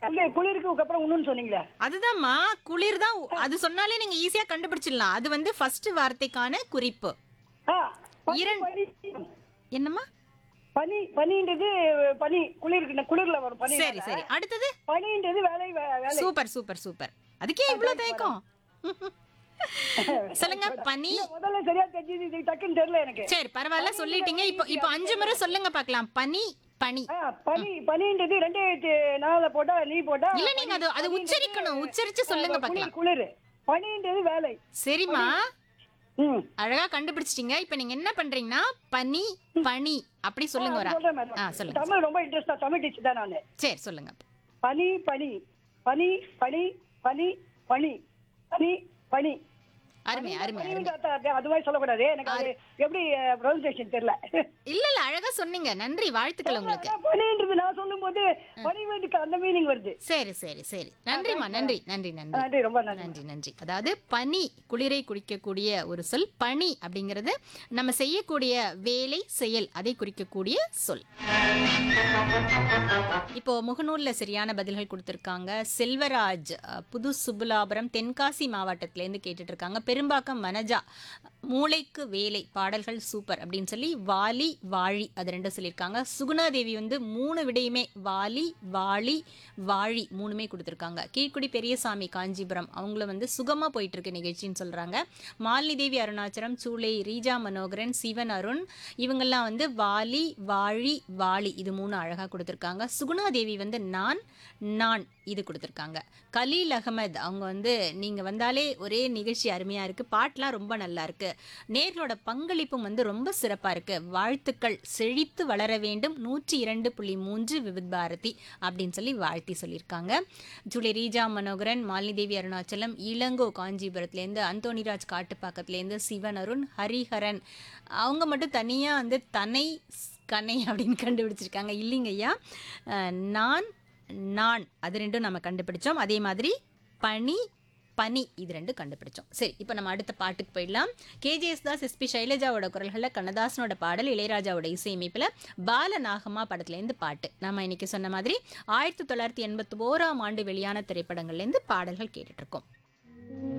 வந்து குளிருக்கு அப்புறம் இன்னொன்னு சொன்னீங்களே அதுதான்மா குளிர் தான் அது சொன்னாலே நீங்க ஈஸியா கண்டுபிடிச்சிடலாம் அது வந்து ஃபர்ஸ்ட் வார்த்தைக்கான குறிப்பு ஆ பனி, இரண்- பனி என்னம்மா பனி பனின்றது பனி குளிருக்கு குளிர்ல வரும் பனி சரி சரி அடுத்தது பனின்றது வேலை வே- வேலை சூப்பர் சூப்பர் சூப்பர் அதுக்கே இவ்வளவு தயக்கம் சொல்லுங்க பனி இல்ல, முதல்ல சரியா தெரிஞ்சது இது டக்குன்னு தெரியல எனக்கு சரி பரவாயில்ல சொல்லிட்டீங்க இப்போ இப்போ அஞ்சு முறை சொல்லுங்க பார்க்கலாம் பனி பனி ஆ, பனி பனின்றது ரெண்டாயிரத்தி நாலுல போட்டா நீ போட்டா இல்ல நீங்க அது அது உச்சரிக்கணும் உச்சரிச்சு சொல்லுங்க பார்க்கலாம் குளிர் பனின்றது வேலை சரிம்மா ம் அழகா கண்டுபிடிச்சிட்டீங்க இப்போ நீங்க என்ன பண்றீங்கன்னா பனி பனி அப்படி சொல்லுங்க ஒரு சொல்றேன் ஆ மேடம் சொல்லுங்க தமிழ் ரொம்ப இன்ட்ரெஸ்டா தமிழ் டீச்சர் தான் நானு சரி சொல்லுங்க பனி பனி பனி பனி பனி பனி பனி பனி அருமை அருமை அருமை பனின்னு அர்த்தம் அது மாதிரி சொல்லக்கூடாது எனக்கு அது எப்படி ப்ரொனன்சியேஷன் தெரியல இல்ல இல்ல அழகா சொன்னீங்க நன்றி வாழ்த்துக்கள் உங்களுக்கு அதான் பனின்றது நான் சொல்லும் போது பனி வேண்டுக்கு அந்த மீனிங் வருது சரி சரி சரி நன்றிம்மா நன்றி நன்றி நன்றி நன்றி ரொம்ப நன்றி நன்றி நன்றி அதாவது பனி குளிரை குடிக்கக்கூடிய ஒரு சொல் பனி அப்படிங்கிறது நம்ம செய்யக்கூடிய வேலை செயல் அதை குறிக்கக்கூடிய சொல் இப்போ முகநூல்ல சரியான பதில்கள் கொடுத்திருக்காங்க செல்வராஜ் அஹ், புது சுப்புலாபுரம் தென்காசி மாவட்டத்திலேருந்து கேட்டுட்டு இருக்காங்க பெரும்பாக்கம் மனஜா மூளைக்கு வேலை பாடல்கள் சூப்பர் அப்படின்னு சொல்லி வாலி வாழி அது ரெண்டும் சொல்லியிருக்காங்க சுகுணாதேவி வந்து மூணு விடையுமே வாலி வாழி வாழி மூணுமே கொடுத்துருக்காங்க கீழ்க்குடி பெரியசாமி காஞ்சிபுரம் அவங்கள வந்து சுகமா போயிட்டு இருக்கு நிகழ்ச்சின்னு சொல்றாங்க மாலினி தேவி அருணாச்சலம் சூளை ரீஜா மனோகரன் சிவன் அருண் இவங்கெல்லாம் வந்து வாலி வாழி வாளி இது மூணு அழகா கொடுத்துருக்காங்க சுகுணாதேவி வந்து நான் நான் இது கொடுத்துருக்காங்க கலீல் அகமது அவங்க வந்து நீங்க வந்தாலே ஒரே நிகழ்ச்சி அருமையா இருக்கு பாட்டுலாம் ரொம்ப நல்லா இருக்கு நேர்களோட பங்களிப்பும் வந்து ரொம்ப சிறப்பா இருக்கு வாழ்த்துக்கள் செழித்து வளர வேண்டும் நூற்றி இரண்டு புள்ளி மூன்று விவித் பாரதி அப்படின்னு சொல்லி வாழ்த்தி சொல்லியிருக்காங்க ஜூலி ரீஜா மனோகரன் மாலினி தேவி அருணாச்சலம் இளங்கோ காஞ்சிபுரத்துலேருந்து அந்தோணிராஜ் காட்டுப்பாக்கத்துலேருந்து சிவன் அருண் ஹரிஹரன் அவங்க மட்டும் தனியாக வந்து தனை கனை அப்படின்னு கண்டுபிடிச்சிருக்காங்க இல்லைங்க ஐயா அஹ், நான் நான் அது ரெண்டும் நம்ம கண்டுபிடிச்சோம் அதே மாதிரி பனி பனி இது ரெண்டும் கண்டுபிடிச்சோம் சரி இப்போ நம்ம அடுத்த பாட்டுக்கு போயிடலாம் கேஜேஎஸ் தாஸ் எஸ்பி சைலஜாவோட குரல்களில் கண்ணதாசனோட பாடல் இளையராஜாவோட இசையமைப்பில் பாலநாகமா படத்துலேருந்து பாட்டு நம்ம இன்னைக்கு சொன்ன மாதிரி ஆயிரத்தி தொள்ளாயிரத்தி எண்பத்தி ஓராம் ஆண்டு வெளியான திரைப்படங்கள்லேருந்து பாடல்கள் கேட்டுட்டு இருக்கோம்